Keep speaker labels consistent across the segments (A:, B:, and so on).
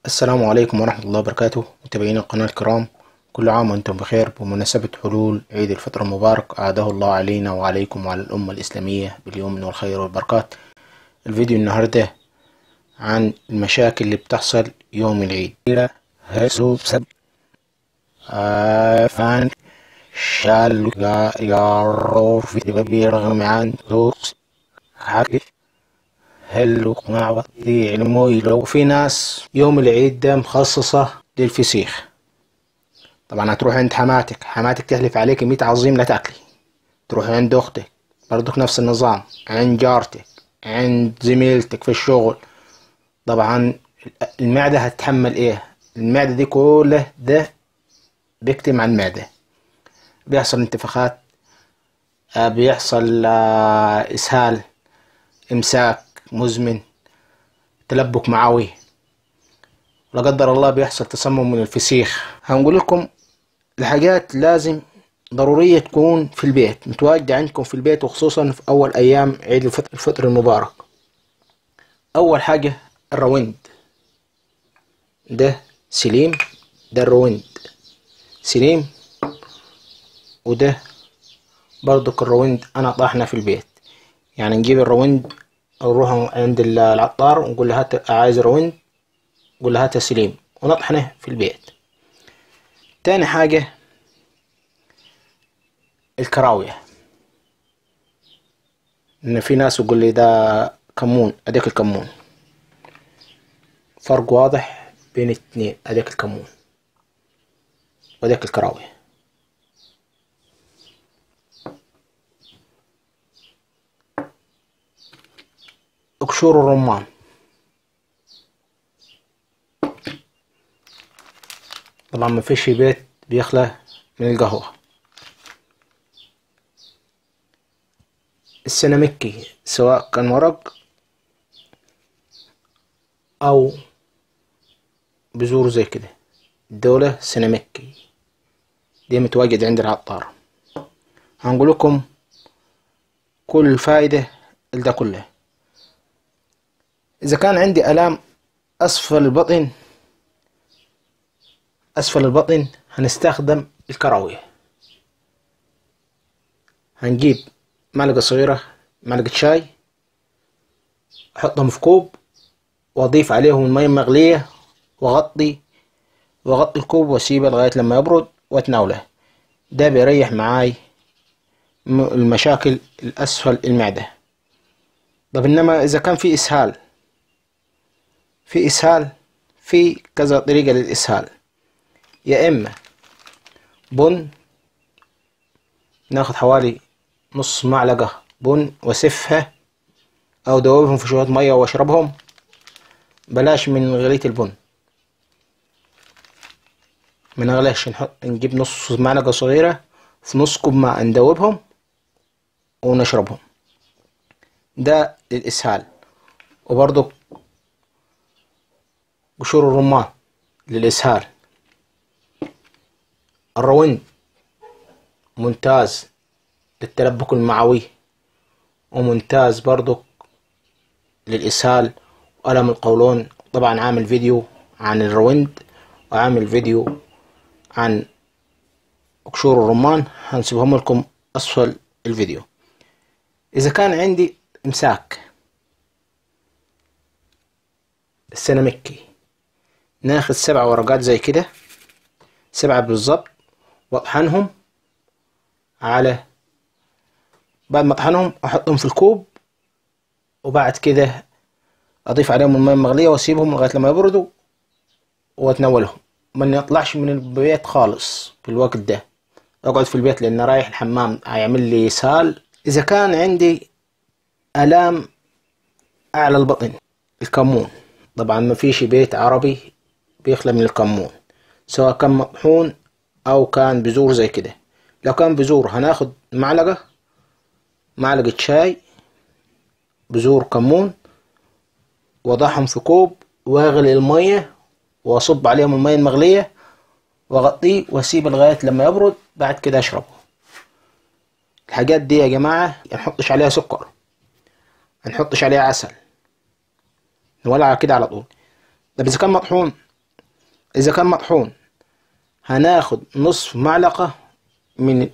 A: السلام عليكم ورحمة الله وبركاته متابعين القناة الكرام كل عام وانتم بخير بمناسبة حلول عيد الفطر المبارك أعاده الله علينا وعليكم وعلى الأمة الإسلامية باليمن والخير والبركات الفيديو النهاردة عن المشاكل اللي بتحصل يوم العيد هسوب سب فان شال يا روف بيرغم عن دوس حكي هلو مع وقتي علموي لو في ناس يوم العيد ده مخصصة للفسيخ طبعا هتروح عند حماتك حماتك تحلف عليك ميت عظيم لا تاكلي تروح عند اختك برضك نفس النظام عند جارتك عند زميلتك في الشغل طبعا المعدة هتتحمل ايه المعدة دي كلها ده بيكتم على المعدة بيحصل انتفاخات آه، بيحصل آه، اسهال امساك مزمن تلبك معوي لا قدر الله بيحصل تسمم من الفسيخ هنقول لكم الحاجات لازم ضرورية تكون في البيت متواجدة عندكم في البيت وخصوصا في أول أيام عيد الفطر, الفطر المبارك أول حاجة الروند ده سليم ده الروند سليم وده برضك الروند أنا طاحنا في البيت يعني نجيب الروند نروح عند العطار ونقول له هات عايز روند نقول له هات سليم ونطحنه في البيت تاني حاجة الكراوية ان في ناس يقول لي ده كمون اديك الكمون فرق واضح بين الاتنين اديك الكمون واديك الكراوية قشور الرمان طبعا ما فيش بيت بيخلى من القهوة السيناميكي سواء كان ورق أو بذور زي كده الدولة سيناميكي دي متواجد عند العطار هنقول لكم كل الفائدة لده كله إذا كان عندي آلام أسفل البطن أسفل البطن هنستخدم الكراوية هنجيب معلقة صغيرة معلقة شاي أحطهم في كوب وأضيف عليهم المية المغلية وأغطي وأغطي الكوب وأسيبه لغاية لما يبرد وأتناوله ده بيريح معاي المشاكل الأسفل المعدة طب إنما إذا كان في إسهال في إسهال في كذا طريقة للإسهال يا إما بن ناخد حوالي نص معلقة بن وسفها أو دوبهم في شوية مية واشربهم بلاش من غلية البن من غلاش نحط نجيب نص معلقة صغيرة في نص كوب ماء ندوبهم ونشربهم ده للإسهال وبرضو قشور الرمان للإسهال الروند ممتاز للتلبك المعوي وممتاز برضو للإسهال وألم القولون طبعا عامل فيديو عن الروند وعامل فيديو عن قشور الرمان هنسيبهم لكم أسفل الفيديو إذا كان عندي إمساك السيناميكي ناخد سبع ورقات زي كده سبعة بالظبط واطحنهم على بعد ما اطحنهم احطهم في الكوب وبعد كده اضيف عليهم الماء المغلية واسيبهم لغاية لما يبردوا واتناولهم ما نطلعش من البيت خالص في الوقت ده اقعد في البيت لان رايح الحمام هيعمل لي اسهال اذا كان عندي الام اعلى البطن الكمون طبعا ما فيش بيت عربي بيخلى من الكمون سواء كان مطحون او كان بذور زي كده لو كان بذور هناخد معلقة معلقة شاي بذور كمون واضعهم في كوب واغلي المية واصب عليهم المية المغلية واغطيه واسيبه لغاية لما يبرد بعد كده اشربه الحاجات دي يا جماعة منحطش عليها سكر منحطش عليها عسل نولع كده على طول طب اذا كان مطحون إذا كان مطحون هناخد نصف معلقة من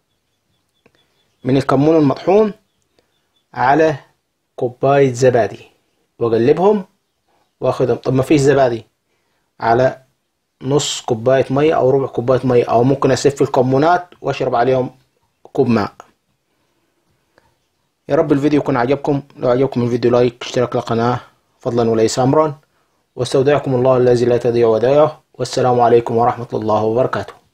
A: من الكمون المطحون على كوباية زبادي وأقلبهم وآخدهم طب ما فيش زبادي على نص كوباية مية أو ربع كوباية مية أو ممكن أسف الكمونات وأشرب عليهم كوب ماء يا رب الفيديو يكون عجبكم لو عجبكم الفيديو لايك اشتراك للقناة فضلا وليس أمرا واستودعكم الله الذي لا تضيع ودائعه والسلام عليكم ورحمة الله وبركاته